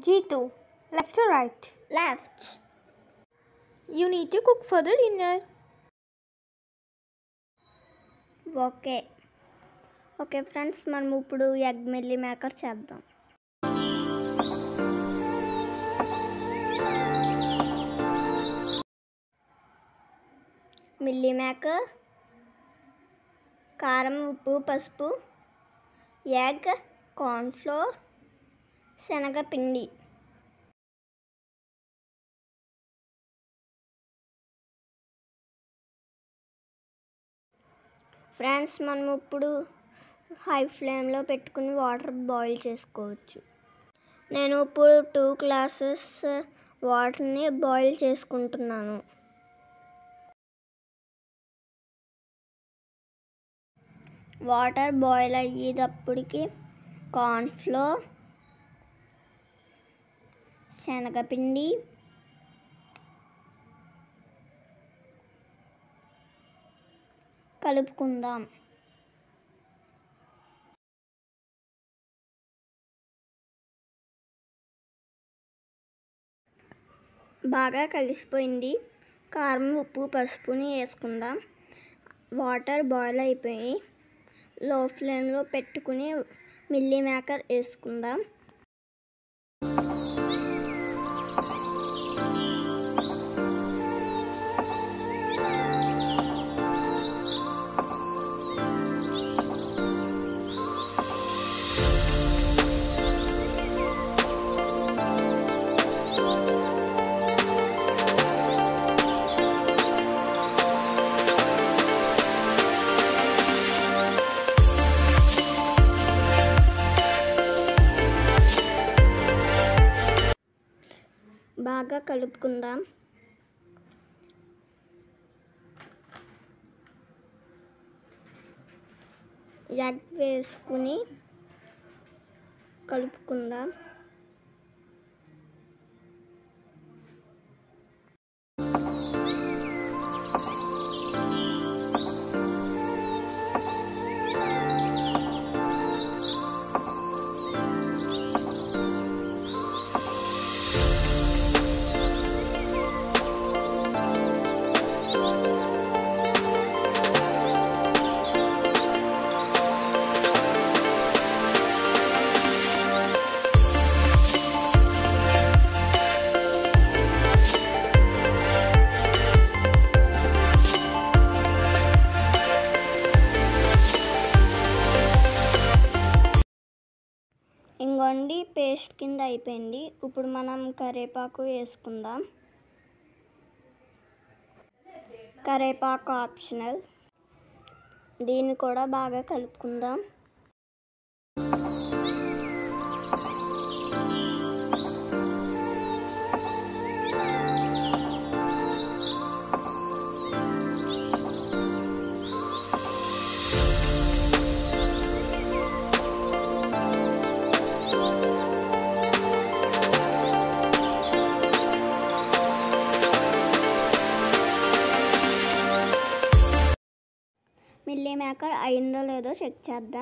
G2. Left or right? left You need to cook for the dinner. Okay okay friends మనం ఇప్పుడు egg మిల్లీ maker చేద్దాం మిల్లీ maker కారం ఉప్పు పసుపు ఎగ్ కార్న్ఫ్లోర్ శనగపిండి ఫ్రెండ్స్ మనం ఇప్పుడు హై ఫ్లేమ్లో పెట్టుకుని వాటర్ బాయిల్ చేసుకోవచ్చు నేను ఇప్పుడు టూ గ్లాసెస్ వాటర్ని బాయిల్ చేసుకుంటున్నాను వాటర్ బాయిల్ అయ్యేటప్పటికి కార్న్ఫ్లోర్ శనగపిండి కలుపుకుందాం బాగా కలిసిపోయింది కారం ఉప్పు పసుపుని వేసుకుందాం వాటర్ బాయిల్ అయిపోయి లో ఫ్లేమ్లో పెట్టుకుని మిల్లీ మేకర్ వేసుకుందాం బాగా కలుపుకుందాం ఎగ్ వేసుకుని కలుపుకుందాం ఇంకోండి పేస్ట్ కింద అయిపోయింది ఇప్పుడు మనం కరివేపాకు వేసుకుందాం కరివేపాకు ఆప్షనల్ దీన్ని కూడా బాగా కలుపుకుందాం మిల్లీ మేకర్ అయిందో లేదో చెక్ చేద్దాం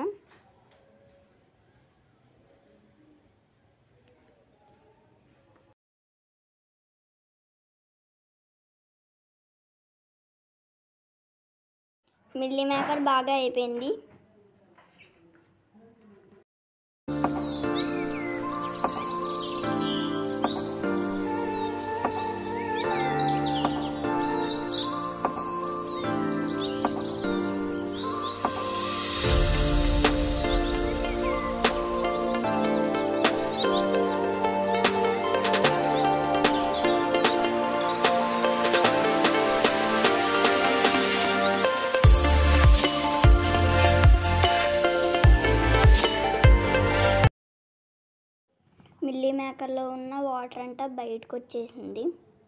మిల్లీ మేకర్ బాగా అయిపోయింది మిల్లీ మేకర్లో ఉన్న వాటర్ అంతా బయటకు వచ్చేసింది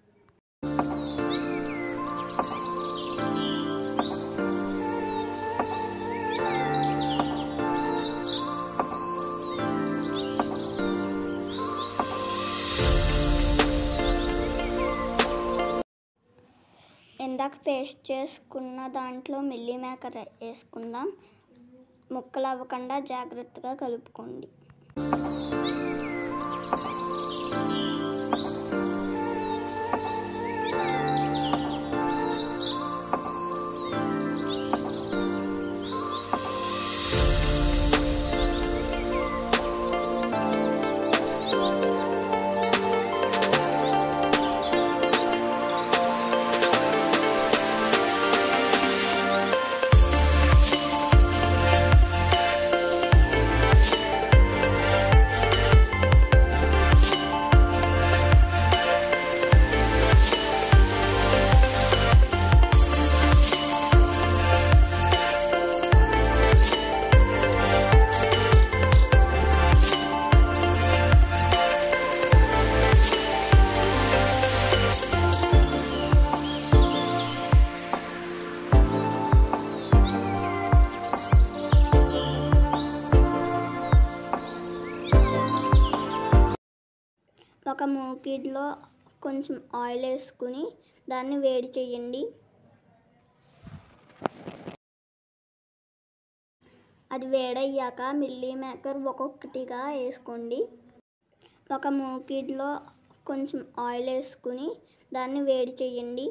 ఇందాక పేస్ట్ చేసుకున్న దాంట్లో మిల్లీ మేకర్ వేసుకుందాం ముక్కలు అవ్వకుండా జాగ్రత్తగా కలుపుకోండి ఒక మూకిడ్లో కొంచెం ఆయిల్ వేసుకుని దాన్ని వేడి చేయండి అది వేడయ్యాక మిల్లీ మేకర్ ఒక్కొక్కటిగా వేసుకోండి ఒక మూకిడ్లో కొంచెం ఆయిల్ వేసుకుని దాన్ని వేడి చేయండి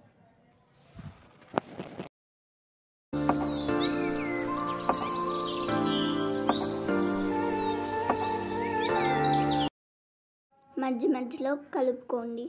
మధ్య మధ్యలో కలుపుకోండి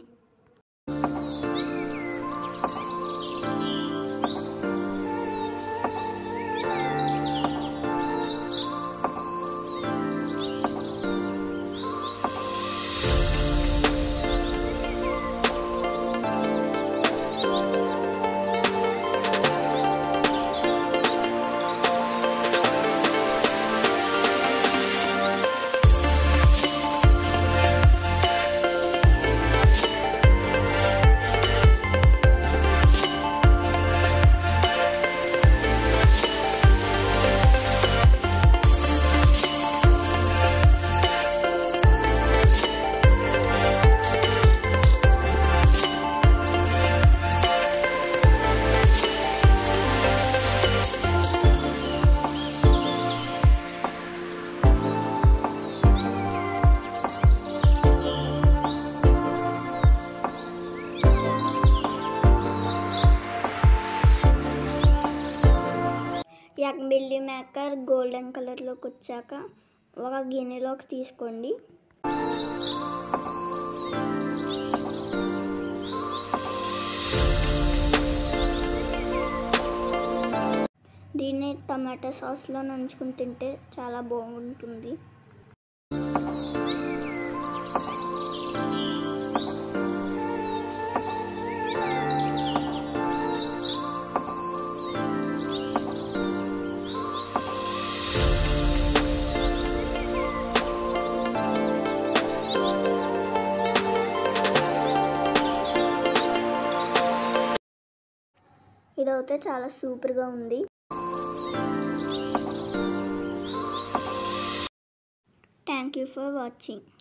ఎగ్ మిల్లీ మేకర్ గోల్డెన్ కలర్లోకి వచ్చాక ఒక గిన్నెలోకి తీసుకోండి దీన్ని టమాటా సాస్లో నంచుకుని తింటే చాలా బాగుంటుంది ఇదైతే చాలా సూపర్గా ఉంది థ్యాంక్ యూ ఫర్ వాచింగ్